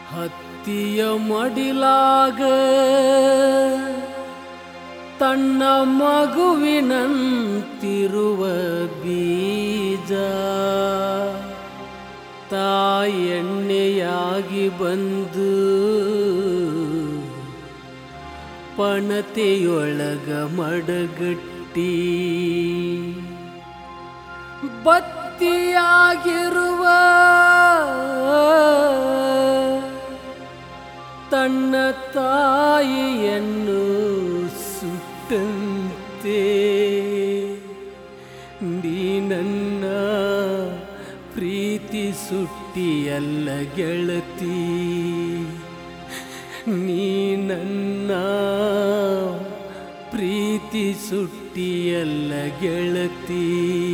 ಹತ್ತಿಯ ಮಡಿಲಾಗ ತನ್ನ ಮಗುವಿನಂತಿರುವ ಬೀಜ ತಾಯಣ್ಣೆಯಾಗಿ ಬಂದು ಪಣತೆಯೊಳಗ ಮಡಗಟ್ಟಿ ಬತ್ತಿಯಾಗಿರುವ ತನ್ನ ತಾಯಿಯನ್ನು ಸುಟ್ಟಂತೆ ನೀ ನನ್ನ ಪ್ರೀತಿ ಸುಟ್ಟಿಯಲ್ಲ ಗೆಳತಿ ನೀ ನನ್ನ ಪ್ರೀತಿ ಸುಟ್ಟಿಯಲ್ಲ ಗೆಳತಿ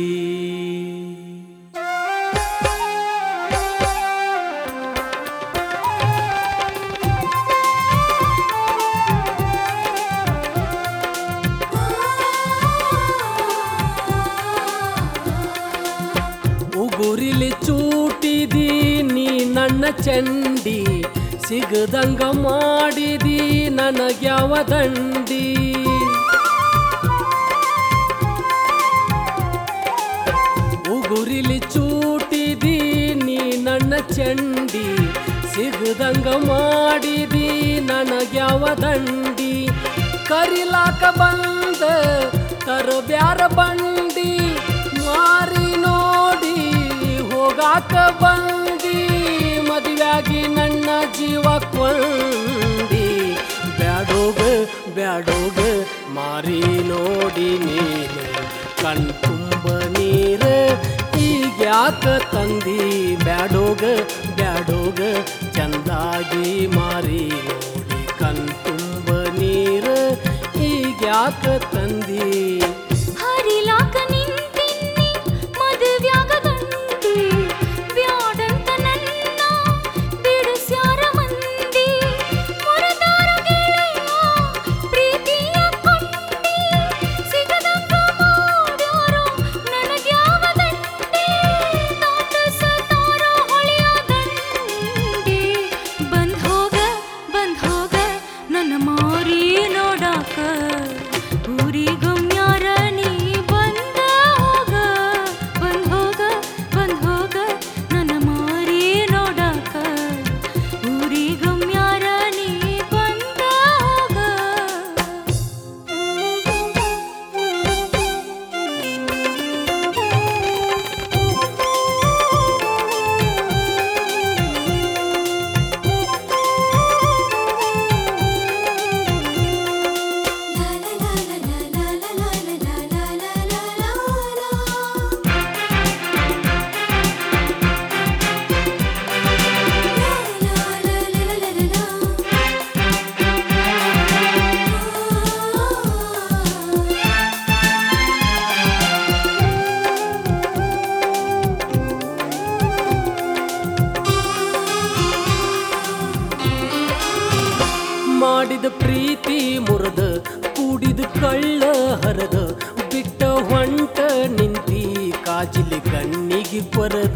ಉಗುರಿಲಿ ಚೂಟಿದಿ ನೀ ನನ್ನ ಚಂಡಿ ಸಿಗದಂಗ ಮಾಡಿದಿ ನನಗ್ಯಾವ ದಂಡಿ ಉಗುರಿಲಿ ಚೂಟಿದಿ ನೀ ನನ್ನ ಚಂಡಿ ಸಿಗದಂಗ ಮಾಡಿದಿ ನನಗ್ಯಾವ ದಂಡಿ ಕರಿಲಾಕ ಬಂದ ತರಬ್ಯಾರ ಬಂಡಿ ಮಾರಿ ನೋಡಿ ಹೋಗಾಕ ಬಂದಿ ಮದುವೆಯಾಗಿ ನನ್ನ ಜೀವ ಕೊಂಡಿ ಬ್ಯಾಡೋಗ ಬ್ಯಾಡೋಗ ಮಾರಿ ನೋಡಿ ನೀನು ಕಣ್ ತುಂಬ ನೀರ ಈಗ್ಯಾಕ ತಂದಿ ಬ್ಯಾಡೋಗ ಬ್ಯಾಡೋಗ ಚಂದಾಗಿ ಮಾರಿ ನೋಡಿ ಕಣ್ ತುಂಬ ನೀರ ಈಗ್ಯಾಕ ತಂದಿ ಹರಿಲಾಕ ನಿಂತಿನ್ನಿ ಮದುವ್ಯಾಗ ಗಂಡಿ ಬ್ಯಾಡಂತ ನನ್ನ ಬಿಡಿಸ್ಯಾರ ಮಂದಿ ಮುರಿದಾರ ಗೆಳೆಯ ಪ್ರೀತಿಯ ಕೊಂಡಿ ಸಿಗದಂಗ ಮಾಡ್ಯಾರೋ ನನಗ್ಯಾವ ದಂಡಿ ತಾತಸತಾರೋ ಹೊಳೆಯ ದಂಡಿ ಬಂದ್ ಹೋಗ ಬಂದ್ ಹೋಗ ನನ್ನ ಮಾರಿ ನೋಡಾಕ ಊರಿಗೊಮ್ಯಾರ ನೀ ಬಂದ ಹೋಗ ಬಂದ್ ಹೋಗ ಬಂದ್ ಹೋಗ ನನ್ನ ಮಾರಿ ನೋಡಾಕ ಊರಿಗೊಮ್ಯಾರ ನೀ ಬಂದ ಮಾಡಿದ ಪ್ರೀತಿ ಮುರದ ಕೂಡಿದ ಕಳ್ಳ ಹರದ ಬಿಟ್ಟ ಹೊಂಟ ನಿಂತಿ ಕಾಜಿಲಿ ಕಣ್ಣಿಗೆ ಪರದ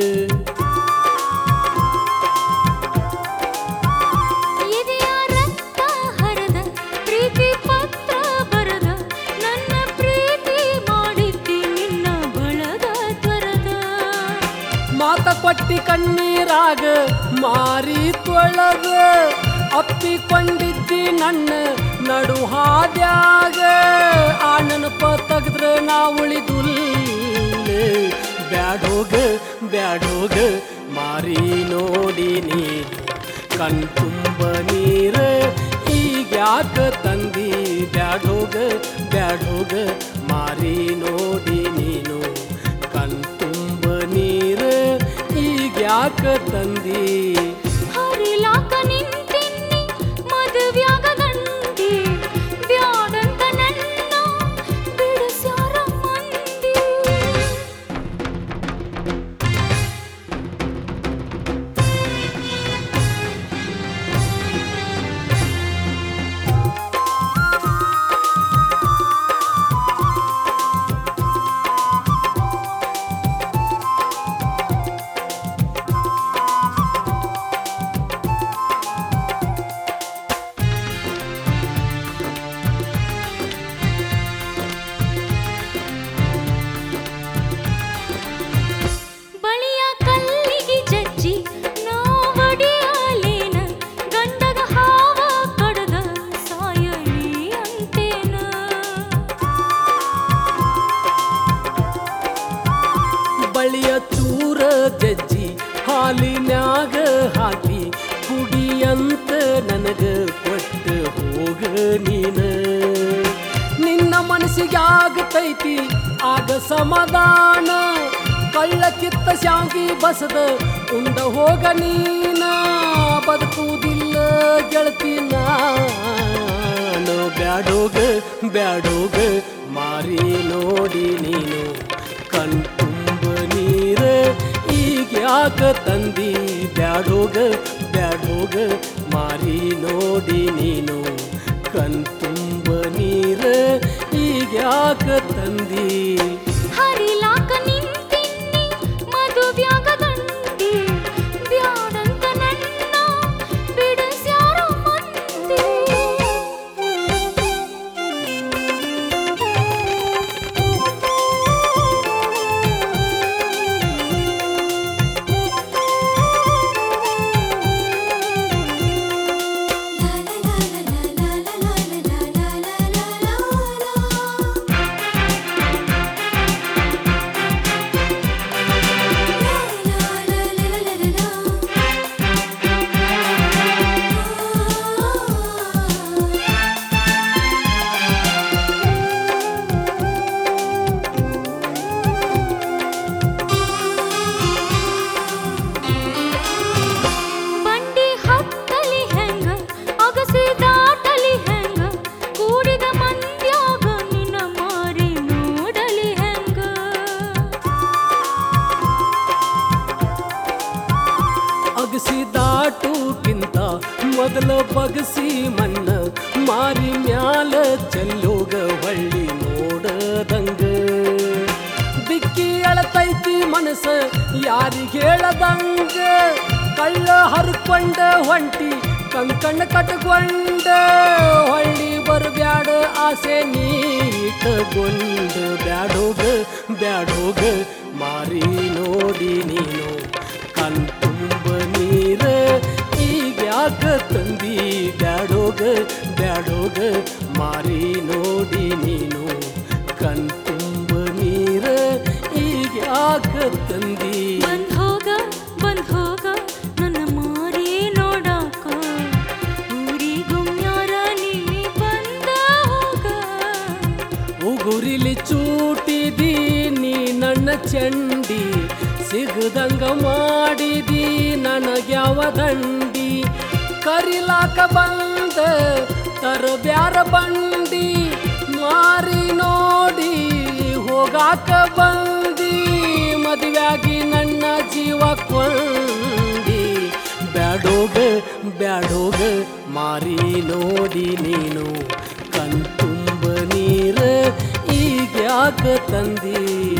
ಎದೆಯ ರಕ್ತ ಹರದ ಪ್ರೀತಿ ಪತ್ರ ಬರದ ನನ್ನ ಪ್ರೀತಿ ಮಾಡಿದ್ದಿ ನಿನ್ನ ಬಳಗ ತ್ವರದ ಮಾತ ಕೊಟ್ಟಿ ಕಣ್ಣೀರಾಗ ಮಾರಿ ತೊಳಗ ಅಪ್ಪಿಕೊಂಡಿದ್ದಿ ನನ್ನ ನಡು ಹಾದ್ಯಾಗ ಆ ನೆನಪ ತೆಗೆದ್ರ ನಾ ಉಳಿದುಲ್ಲ ಬ್ಯಾಡೋಗ ಬ್ಯಾಡೋಗ ಮಾರಿ ನೋಡಿ ನೀನು ಕಣ್ ತುಂಬ ನೀರ ಈಗ್ಯಾಕ ತಂದಿ ಬ್ಯಾಡೋಗ ಬ್ಯಾಡೋಗ ಮಾರಿ ನೋಡಿ ನೀನು ಕಣ್ ತುಂಬ ನೀರ ಈಗ್ಯಾಕ ತಂದಿ ಹರಿಲಾಕ ನಿಂತಿನ್ನಿ ಮದುವ್ಯಾಗ ಗಂಡಿ ಬ್ಯಾಡಂತ ನನ್ನ ಬಿಡಿಸ್ಯಾರ ಮಂದಿ ಹಾಲಿನ್ಯಾಗ ಹಾಕಿ ಕುಡಿಯಂತ ನನಗ ಕೊಟ್ಟು ಹೋಗ ನೀನ ನಿನ್ನ ಮನಸ್ಸಿಗೆ ಆಗತೈತಿ ಆಗ ಸಮಾಧಾನ ಕಳ್ಳ ಕಿತ್ತ ಶಾಂಗಿ ಬಸದ ಉಂಡ ಹೋಗ ನೀನ ಬದುಕುವುದಿಲ್ಲ ಗೆಳತಿ ನಾನು ಬ್ಯಾಡೋಗ ಬ್ಯಾಡೋಗ ಮಾರಿ ನೋಡಿ ನೀನು ಕಣ್ ತುಂಬ ನೀರ ಈಗ ಯಾಕ ತಂದಿ ಬ್ಯಾಡೋಗ ಬ್ಯಾಡೋಗ ಮಾರಿ ನೋಡಿ ನೀನು ಕಣ್ ತುಂಬ ನೀರ ಈಗ ಯಾಕ ತಂದಿ ಹರಿಲಾಕ ನಿಂತಿನ್ನಿ ಮದುವ್ಯಾಗ ಗಂಡಿ ಬ್ಯಾಡಂತ ನನ್ನ ಬಿಡಿಸ್ಯಾರ ಮಂದಿ ಬಂಡಿ ಹತ್ತಲಿ ಹೆಂಗ ಅಗಸಿ ದಾಟಲಿ ಹೆಂಗ ಕೂಡಿದ ಮಂದ್ಯಾಗ ನಿನ್ನ ಮಾರಿ ನೋಡಲಿ ಹೆಂಗ ಅಗಸಿ ದಾಟುಕ್ಕಿಂತ ಮೊದಲ ಬಗಸಿ ಮಣ್ಣ ಮಾರಿ ಮ್ಯಾಲ ಚೆಲ್ಲೋಗ ಹೊಳ್ಳಿ ನೋಡದಂಗ ಬಿಕ್ಕಿ ಅಳತೈತಿ ಮನಸ್ಸ ಯಾರಿಗೆ ಹೇಳದಂಗ ಕಳ್ಳ ಹರ್ಕೊಂಡ ಹೊಂಟಿ ಕಣ್ ಕಣ್ಣು ಕಟ್ಕೊಂಡ ಹೊಳ್ಳಿ ಬರ್ಬ್ಯಾಡ ಆಸೆ ನೀಟಗೊಂಡ ಬ್ಯಾಡೋಗ ಬ್ಯಾಡೋಗ ಮಾರಿ ನೋಡಿ ನೀನು ಕಣ್ ತುಂಬ ನೀರ ಈಗ ಯಾಕ ತಂದಿ ಬ್ಯಾಡೋಗ ಬ್ಯಾಡೋಗ ಮಾರಿ ನೋಡಿ ನೀನು ಕಣ್ ತುಂಬ ನೀರ ಈಗ ಯಾಕ ತಂದಿ ಬಂದ್ ಹೋಗ ಬಂದ್ ಹೋಗ ನನ್ನ ಮಾರಿ ನೋಡಾಕ ಊರಿಗುಮ್ಯಾರ ನೀ ಬಂದ ಹೋಗ ಉಗುರಿಲಿ ಚೂಟಿದಿ ನೀ ನನ್ನ ಚಂಡಿ ಸಿಗದಂಗ ಮಾಡಿದಿ ನನಗ್ಯಾವ ದಂಡಿ ಕರಿಲಾಕ ಬಂದ ತರಬ್ಯಾರ ಬಂಡಿ ಮಾರಿ ನೋಡಿ ಹೋಗಾಕ ಬಂದಿ ಮದುವೆಯಾಗಿ ನನ್ನ ಜೀವ ಕೊಂಡಿ ಬ್ಯಾಡೋಗ ಬ್ಯಾಡೋಗ ಮಾರಿ ನೋಡಿ ನೀನು ಕಣ್ ತುಂಬ ನೀರ ಈಗ ಯಾಕ ತಂದಿ